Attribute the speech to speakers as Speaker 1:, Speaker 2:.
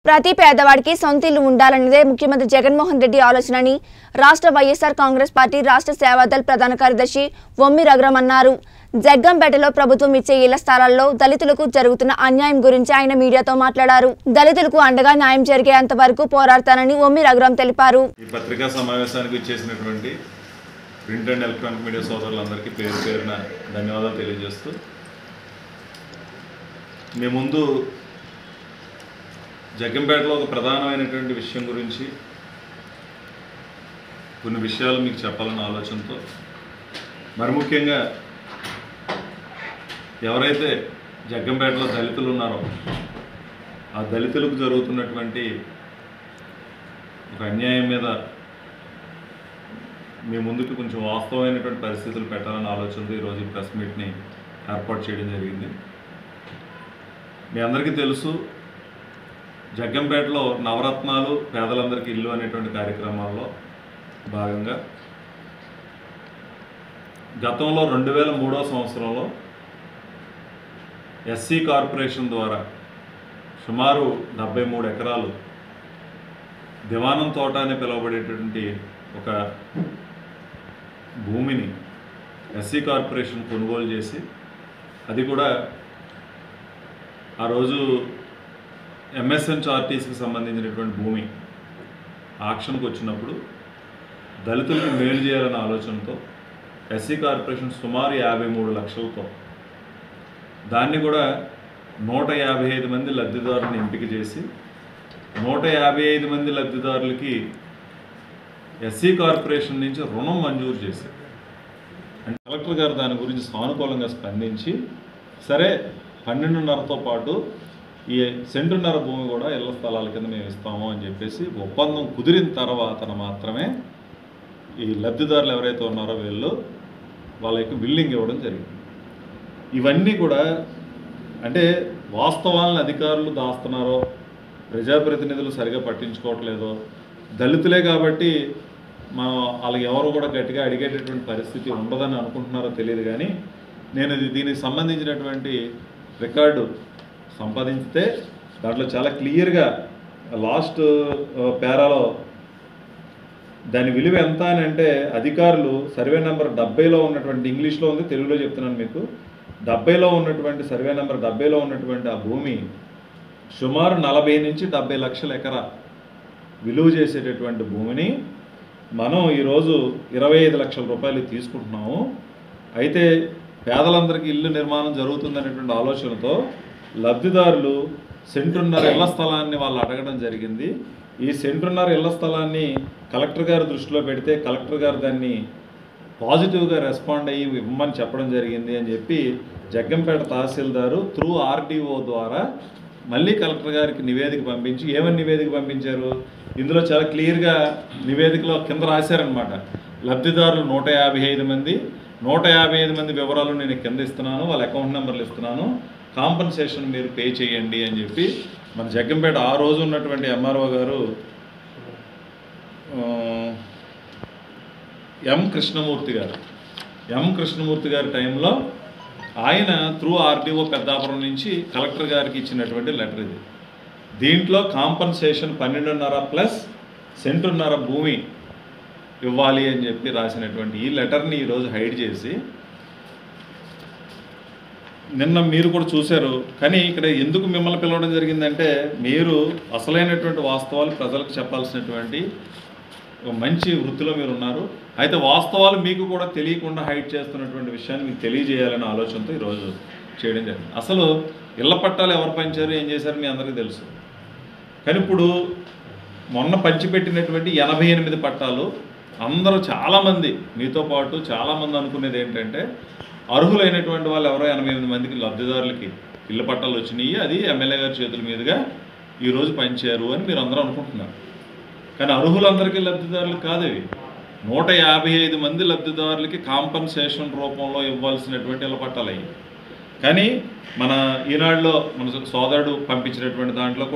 Speaker 1: ప్రతి పేదవాడికి సొంత ఇల్లు ఉండాలన్నదే ముఖ్యమంత్రి జగన్మోహన్ రెడ్డి ఆలోచనని రాష్ట్ర వైఎస్ఆర్ కాంగ్రెస్ పార్టీ రాష్ట్ర సేవాదల్ ప్రధాన కార్యదర్శి వమ్మి రఘురాం అన్నారు జగ్గంపేటలో ప్రభుత్వం ఇచ్చే ఇళ్ల స్థలాల్లో దళితులకు జరుగుతున్న అన్యాయం గురించి ఆయన మీడియాతో మాట్లాడారు దళితులకు అండగా న్యాయం జరిగేంత వరకు పోరాడతానని వమ్మి రఘురాం తెలిపారు
Speaker 2: ఈ పత్రికా సమావేశానికి ఇచ్చేసినటువంటి ప్రింట్ అండ్ ఎలక్ట్రానిక్ మీడియా సోదరులందరికీ పేరు పేరున ధన్యవాదాలు తెలియజేస్తూ మీ ముందు జగ్గంపేటలో ఒక ప్రధానమైనటువంటి విషయం గురించి కొన్ని విషయాలు మీకు చెప్పాలన్న ఆలోచనతో మరి ముఖ్యంగా ఎవరైతే జగ్గంపేటలో దళితులు ఉన్నారో ఆ దళితులకు జరుగుతున్నటువంటి ఒక అన్యాయం మీద మీ ముందుకు కొంచెం వాస్తవమైనటువంటి పరిస్థితులు పెట్టాలన్న ఆలోచనతో ఈరోజు ఈ ప్రెస్ మీట్ని ఏర్పాటు చేయడం జరిగింది మీ అందరికీ తెలుసు జగ్గంపేటలో నవరత్నాలు పేదలందరికీ ఇల్లు అనేటువంటి కార్యక్రమాల్లో భాగంగా గతంలో రెండు వేల మూడో సంవత్సరంలో ఎస్సీ కార్పొరేషన్ ద్వారా సుమారు డెబ్బై మూడు ఎకరాలు దివానం తోట అని పిలువబడేటువంటి ఒక భూమిని ఎస్సీ కార్పొరేషన్ కొనుగోలు చేసి అది కూడా ఆ రోజు ఎంఎస్ఎన్ చార్టీస్కి సంబంధించినటువంటి భూమి ఆక్షన్కి వచ్చినప్పుడు దళితులకు మేలు చేయాలనే ఆలోచనతో ఎస్సీ కార్పొరేషన్ సుమారు యాభై మూడు లక్షలతో దాన్ని కూడా నూట యాభై ఐదు మంది లబ్ధిదారులను ఎంపిక చేసి నూట యాభై ఐదు మంది లబ్ధిదారులకి ఎస్సీ కార్పొరేషన్ నుంచి రుణం మంజూరు చేశారు అంటే కలెక్టర్ గారు దాని గురించి సానుకూలంగా స్పందించి సరే పన్నెండున్నరతో పాటు ఈ సెంటున్నర భూమి కూడా ఇళ్ల స్థలాల కింద మేము ఇస్తాము అని చెప్పేసి ఒప్పందం కుదిరిన తర్వాత మాత్రమే ఈ లబ్ధిదారులు ఎవరైతే ఉన్నారో వీళ్ళు వాళ్ళకి బిల్డింగ్ ఇవ్వడం జరిగింది ఇవన్నీ కూడా అంటే వాస్తవాలను అధికారులు దాస్తున్నారో ప్రజాప్రతినిధులు సరిగా పట్టించుకోవట్లేదో దళితులే కాబట్టి మనం వాళ్ళకి ఎవరు కూడా గట్టిగా అడిగేటటువంటి పరిస్థితి ఉండదని అనుకుంటున్నారో తెలియదు కానీ నేను ఇది దీనికి సంబంధించినటువంటి రికార్డు సంపాదించితే దాంట్లో చాలా క్లియర్గా లాస్ట్ పేరాలో దాని విలువ ఎంత అని అంటే అధికారులు సర్వే నెంబర్ డెబ్బైలో ఉన్నటువంటి ఇంగ్లీష్లో ఉంది తెలుగులో చెప్తున్నాను మీకు డెబ్బైలో ఉన్నటువంటి సర్వే నెంబర్ డెబ్బైలో ఉన్నటువంటి ఆ భూమి సుమారు నలభై నుంచి డెబ్బై లక్షల ఎకరా విలువ చేసేటటువంటి భూమిని మనం ఈరోజు ఇరవై ఐదు లక్షల రూపాయలు తీసుకుంటున్నాము అయితే పేదలందరికీ ఇల్లు నిర్మాణం జరుగుతుందనేటువంటి ఆలోచనతో లబ్ధిదారులు సెంటున్నర ఇళ్ల స్థలాన్ని వాళ్ళు అడగడం జరిగింది ఈ సెంటున్నర ఇళ్ల స్థలాన్ని కలెక్టర్ గారి దృష్టిలో పెడితే కలెక్టర్ గారు దాన్ని పాజిటివ్గా రెస్పాండ్ అయ్యి ఇవ్వమని చెప్పడం జరిగింది అని చెప్పి జగ్గంపేట తహసీల్దారు త్రూ ఆర్డీఓ ద్వారా మళ్ళీ కలెక్టర్ గారికి నివేదిక పంపించి ఏమని నివేదిక పంపించారు ఇందులో చాలా క్లియర్గా నివేదికలో కింద రాశారనమాట లబ్ధిదారులు నూట యాభై ఐదు మంది నూట యాభై ఐదు మంది వివరాలు నేను కింద ఇస్తున్నాను వాళ్ళ అకౌంట్ నెంబర్లు ఇస్తున్నాను కాంపన్సేషన్ మీరు పే చేయండి అని చెప్పి మన జగ్గంపేట ఆ రోజు ఉన్నటువంటి ఎంఆర్ఓ గారు ఆ, ఎం కృష్ణమూర్తి గారు ఎం కృష్ణమూర్తి గారి టైంలో ఆయన త్రూ ఆర్డీఓ పెద్దాపురం నుంచి కలెక్టర్ గారికి ఇచ్చినటువంటి లెటర్ ఇది దీంట్లో కాంపన్సేషన్ పన్నెండున్నర ప్లస్ సెంటున్నర భూమి ఇవ్వాలి అని చెప్పి రాసినటువంటి ఈ లెటర్ని ఈరోజు హైడ్ చేసి నిన్న మీరు కూడా చూశారు కానీ ఇక్కడ ఎందుకు మిమ్మల్ని పిలవడం జరిగిందంటే మీరు అసలైనటువంటి వాస్తవాలు ప్రజలకు చెప్పాల్సినటువంటి ఒక మంచి వృత్తిలో మీరు ఉన్నారు అయితే వాస్తవాలు మీకు కూడా తెలియకుండా హైడ్ చేస్తున్నటువంటి విషయాన్ని మీకు తెలియజేయాలనే ఆలోచనతో ఈరోజు చేయడం జరిగింది అసలు ఇళ్ల పట్టాలు ఎవరు పంచారు ఏం చేశారు మీ అందరికీ తెలుసు కానీ ఇప్పుడు మొన్న పంచిపెట్టినటువంటి ఎనభై ఎనిమిది పట్టాలు అందరూ చాలామంది మీతో పాటు చాలామంది అనుకునేది ఏంటంటే అర్హులైనటువంటి వాళ్ళు ఎవరో ఎనభై ఎనిమిది మందికి లబ్ధిదారులకి ఇళ్ళ పట్టాలు వచ్చినాయి అది ఎమ్మెల్యే గారి చేతుల మీదుగా ఈరోజు పంచారు అని మీరు అందరూ అనుకుంటున్నారు కానీ అర్హులందరికీ లబ్ధిదారులు కాదు ఇవి నూట యాభై ఐదు మంది లబ్ధిదారులకి కాంపన్సేషన్ రూపంలో ఇవ్వాల్సినటువంటి ఇళ్ళ పట్టాలు అయ్యి కానీ మన ఈనాడులో మన సోదరుడు పంపించినటువంటి దాంట్లో